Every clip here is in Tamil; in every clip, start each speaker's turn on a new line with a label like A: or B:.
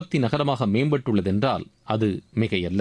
A: உற்பத்தி நகரமாக மேம்பட்டுள்ளதென்றால் அது மிகையல்ல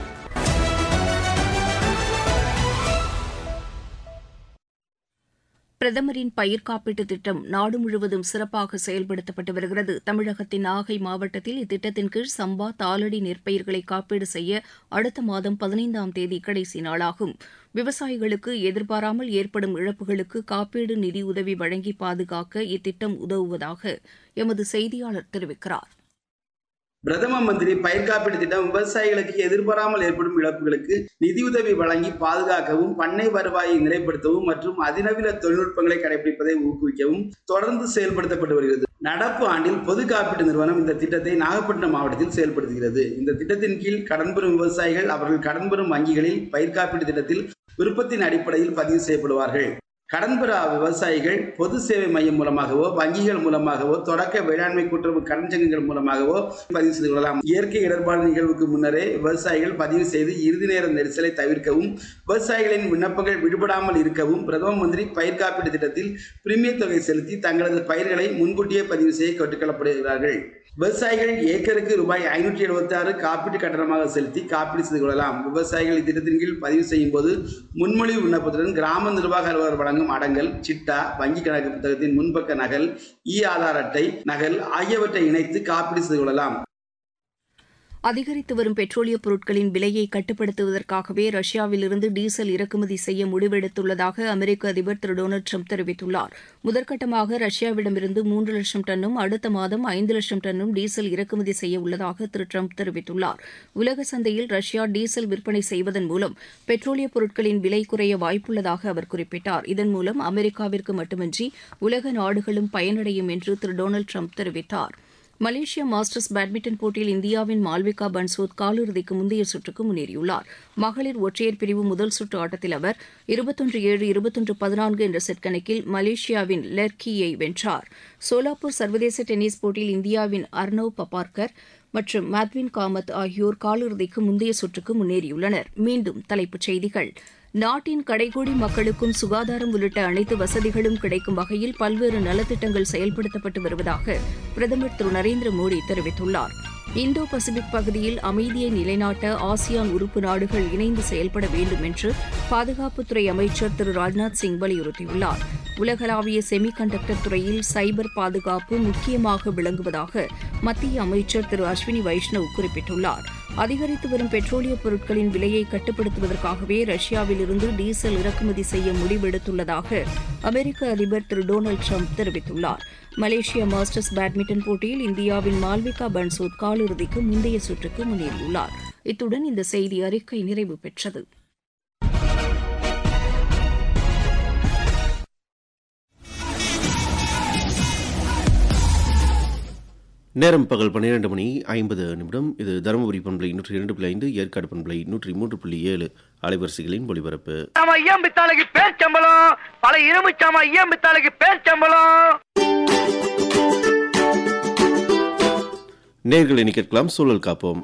B: பிரதமரின் பயிர் காப்பீட்டு திட்டம் நாடு முழுவதும் சிறப்பாக செயல்படுத்தப்பட்டு வருகிறது தமிழகத்தின் நாகை மாவட்டத்தில் இத்திட்டத்தின் கீழ் சம்பா தாளடி நெற்பயிர்களை காப்பீடு செய்ய அடுத்த மாதம் பதினைந்தாம் தேதி கடைசி நாளாகும் விவசாயிகளுக்கு எதிர்பாராமல் ஏற்படும் இழப்புகளுக்கு காப்பீடு நிதி உதவி வழங்கி பாதுகாக்க இத்திட்டம் உதவுவதாக எமது செய்தியாளர் தெரிவிக்கிறார்
C: பிரதம மந்திரி பயிர் காப்பீடு திட்டம் விவசாயிகளுக்கு எதிர்பாராமல் ஏற்படும் இழப்புகளுக்கு நிதியுதவி வழங்கி பாதுகாக்கவும் பண்ணை வருவாயை நிறைப்படுத்தவும் மற்றும் அதிநவீன தொழில்நுட்பங்களை கடைபிடிப்பதை ஊக்குவிக்கவும் தொடர்ந்து செயல்படுத்தப்பட்டு வருகிறது நடப்பு ஆண்டில் பொது காப்பீட்டு நிறுவனம் இந்த திட்டத்தை நாகப்பட்டினம் மாவட்டத்தில் செயல்படுத்துகிறது இந்த திட்டத்தின் கீழ் கடன் பெறும் விவசாயிகள் அவர்கள் கடன் பெறும் வங்கிகளில் பயிர் காப்பீட்டு திட்டத்தில் விருப்பத்தின் அடிப்படையில் பதிவு செய்யப்படுவார்கள் கடன் பெறா விவசாயிகள் பொது சேவை மையம் மூலமாகவோ வங்கிகள் மூலமாகவோ தொடக்க வேளாண்மை கூட்டுறவு கடன் சங்கங்கள் மூலமாகவோ பதிவு செய்து கொள்ளலாம் இயற்கை இடர்பாடு நிகழ்வுக்கு முன்னரே விவசாயிகள் பதிவு செய்து இறுதி நேர நெரிசலை தவிர்க்கவும் விவசாயிகளின் விண்ணப்பங்கள் விடுபடாமல் இருக்கவும் பிரதம மந்திரி பயிர் காப்பீட்டு திட்டத்தில் பிரீமிய தொகை செலுத்தி தங்களது பயிர்களை முன்கூட்டியே பதிவு செய்ய கேட்டுக்கொள்ளப்படுகிறார்கள் விவசாயிகள் ஏக்கருக்கு ரூபாய் ஐநூற்றி எழுபத்தி ஆறு காப்பீட்டு கட்டணமாக செலுத்தி காப்பீடு செய்து கொள்ளலாம் விவசாயிகள் இத்திட்டத்தின் கீழ் பதிவு செய்யும் போது முன்மொழிவு விண்ணப்பத்துடன் கிராம நிர்வாக அலுவலர் வழங்கும் அடங்கல் சிட்டா வங்கி கணக்கு புத்தகத்தின் முன்பக்க நகல் இ ஆதார் அட்டை நகல் ஆகியவற்றை இணைத்து காப்பீடு செய்து கொள்ளலாம்
B: அதிகரித்து வரும் பெட்ரோலிய பொருட்களின் விலையை கட்டுப்படுத்துவதற்காகவே ரஷ்யாவிலிருந்து டீசல் இறக்குமதி செய்ய முடிவெடுத்துள்ளதாக அமெரிக்க அதிபர் திரு டொனால்டு ட்ரம்ப் தெரிவித்துள்ளார் முதற்கட்டமாக ரஷ்யாவிடமிருந்து மூன்று லட்சம் டன்னும் அடுத்த மாதம் ஐந்து லட்சம் டன்னும் டீசல் இறக்குமதி செய்ய உள்ளதாக திரு ட்ரம்ப் தெரிவித்துள்ளார் உலக சந்தையில் ரஷ்யா டீசல் விற்பனை செய்வதன் மூலம் பெட்ரோலிய பொருட்களின் விலை குறைய வாய்ப்புள்ளதாக அவர் குறிப்பிட்டார் இதன் மூலம் அமெரிக்காவிற்கு மட்டுமின்றி உலக நாடுகளும் பயனடையும் என்று திரு டொனால்டு ட்ரம்ப் தெரிவித்தார் மலேசியா மாஸ்டர்ஸ் பேட்மிண்டன் போட்டியில் இந்தியாவின் மால்விகா பன்சோத் காலிறுதிக்கு முந்தைய சுற்றுக்கு முன்னேறியுள்ளார் மகளிர் ஒற்றையர் பிரிவு முதல் சுற்று ஆட்டத்தில் அவர் இருபத்தொன்று ஏழு இருபத்தொன்று பதினான்கு என்ற செட் கணக்கில் மலேசியாவின் லெர்கியை வென்றார் சோலாப்பூர் சர்வதேச டென்னிஸ் போட்டியில் இந்தியாவின் அர்னவ் பபார்கர் மற்றும் மேத்வின் காமத் ஆகியோர் காலிறுதிக்கு முந்தைய சுற்றுக்கு முன்னேறியுள்ளனர் மீண்டும் தலைப்புச் செய்திகள் நாட்டின் கடைகோடி மக்களுக்கும் சுகாதாரம் உள்ளிட்ட அனைத்து வசதிகளும் கிடைக்கும் வகையில் பல்வேறு நலத்திட்டங்கள் செயல்படுத்தப்பட்டு வருவதாக பிரதமர் திரு நரேந்திர மோடி தெரிவித்துள்ளார் இந்தோ பசிபிக் பகுதியில் அமைதியை நிலைநாட்ட ஆசியான் உறுப்பு நாடுகள் இணைந்து செயல்பட வேண்டும் என்று பாதுகாப்புத்துறை அமைச்சர் திரு ராஜ்நாத் சிங் வலியுறுத்தியுள்ளார் உலகளாவிய செமி கண்டக்டர் துறையில் சைபர் பாதுகாப்பு முக்கியமாக விளங்குவதாக மத்திய அமைச்சர் திரு அஸ்வினி வைஷ்ணவ் குறிப்பிட்டுள்ளார் அதிகரித்து வரும் பெட்ரோலிய பொருட்களின் விலையை கட்டுப்படுத்துவதற்காகவே ரஷ்யாவிலிருந்து டீசல் இறக்குமதி செய்ய முடிவெடுத்துள்ளதாக அமெரிக்க அதிபர் திரு டொனால்டு ட்ரம்ப் தெரிவித்துள்ளார் மலேசியா மாஸ்டர்ஸ் பேட்மிண்டன் போட்டியில் இந்தியாவின் மால்விகா பன்சோத் காலிறுதிக்கு முந்தைய சுற்றுக்கு முன்னேறியுள்ளார் இத்துடன் இந்த செய்தி அறிக்கை நிறைவு பெற்றது
D: நேரம் பகல் பன்னிரண்டு மணி ஐம்பது நிமிடம் இது தருமபுரி பண்பலை நூற்றி இரண்டு புள்ளி ஐந்து ஏற்காடு பண்பலை நூற்றி மூன்று புள்ளி ஏழு அலைவரிசைகளின் ஒளிபரப்பு
E: சாமா ஐயம்பித்தாளுக்கு பேர் சம்பளம் பல இரும்பு சாமா ஐயம்பித்தாளுக்கு பேர் சம்பளம்
D: நேர்களை கேட்கலாம் சூழல் காப்போம்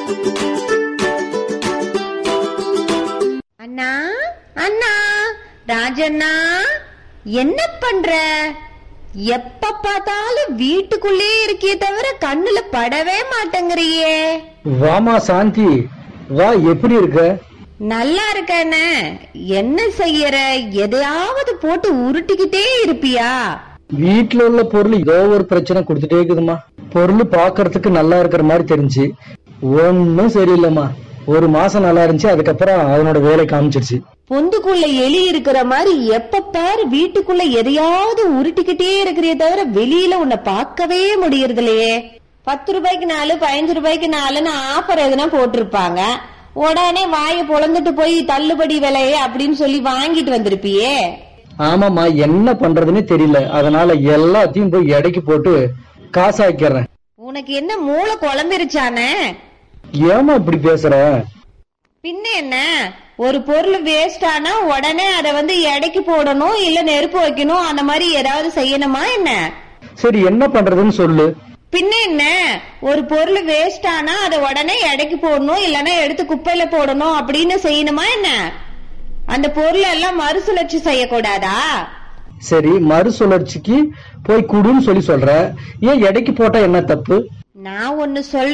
F: அண்ணா அண்ணா ராஜண்ணா என்ன பண்ற எப்ப பார்த்தாலும் வீட்டுக்குள்ளே இருக்கியே தவிர கண்ணுல படவே மாட்டேங்கிறியே
G: வாமா சாந்தி வா எப்படி இருக்க
F: நல்லா இருக்கண்ணே என்ன செய்யற எதையாவது போட்டு உருட்டிக்கிட்டே இருப்பியா
G: வீட்டுல உள்ள பொருள் ஏதோ ஒரு பிரச்சனை கொடுத்துட்டே இருக்குதுமா பொருள் பாக்குறதுக்கு நல்லா இருக்கிற மாதிரி தெரிஞ்சு ஒன்னும் சரியில்லைம்மா ஒரு மாசம் நல்லா இருந்துச்சு அதுக்கப்புறம் அதனோட வேலை காமிச்சிருச்சு
F: பொந்துக்குள்ள எலி இருக்கிற மாதிரி எப்ப பாரு வீட்டுக்குள்ள எதையாவது உருட்டிக்கிட்டே இருக்கிறியே தவிர வெளியில உன்னை பார்க்கவே முடியறதில்லையே பத்து ரூபாய்க்கு நாலு பதினஞ்சு ரூபாய்க்கு நாலுன்னு ஆஃபர் எதுனா போட்டிருப்பாங்க உடனே வாயை பொழந்துட்டு போய் தள்ளுபடி விலை அப்படின்னு சொல்லி வாங்கிட்டு வந்திருப்பியே
G: ஆமாம்மா என்ன பண்றதுன்னே தெரியல அதனால எல்லாத்தையும் போய் எடைக்கு போட்டு காசாக்கிறேன்
F: உனக்கு என்ன மூளை குழம்பிருச்சானே
G: ஏமா இப்படி பேசுற
F: பின்ன என்ன ஒரு பொருள் வேஸ்ட் ஆனா உடனே அதை வந்து எடைக்கு போடணும் இல்ல நெருப்பு வைக்கணும் அந்த மாதிரி ஏதாவது செய்யணுமா என்ன
G: சரி என்ன பண்றதுன்னு சொல்லு
F: பின்ன என்ன ஒரு பொருள் வேஸ்ட் ஆனா அதை உடனே எடைக்கு போடணும் இல்லனா எடுத்து குப்பையில போடணும் அப்படின்னு செய்யணுமா என்ன அந்த பொருள் எல்லாம் மறுசுழற்சி செய்யக்கூடாதா
G: சரி மறுசுழற்சிக்கு போய் குடுன்னு சொல்லி சொல்ற ஏன் எடைக்கு போட்டா என்ன தப்பு
F: நான் ஒன்னு சொல்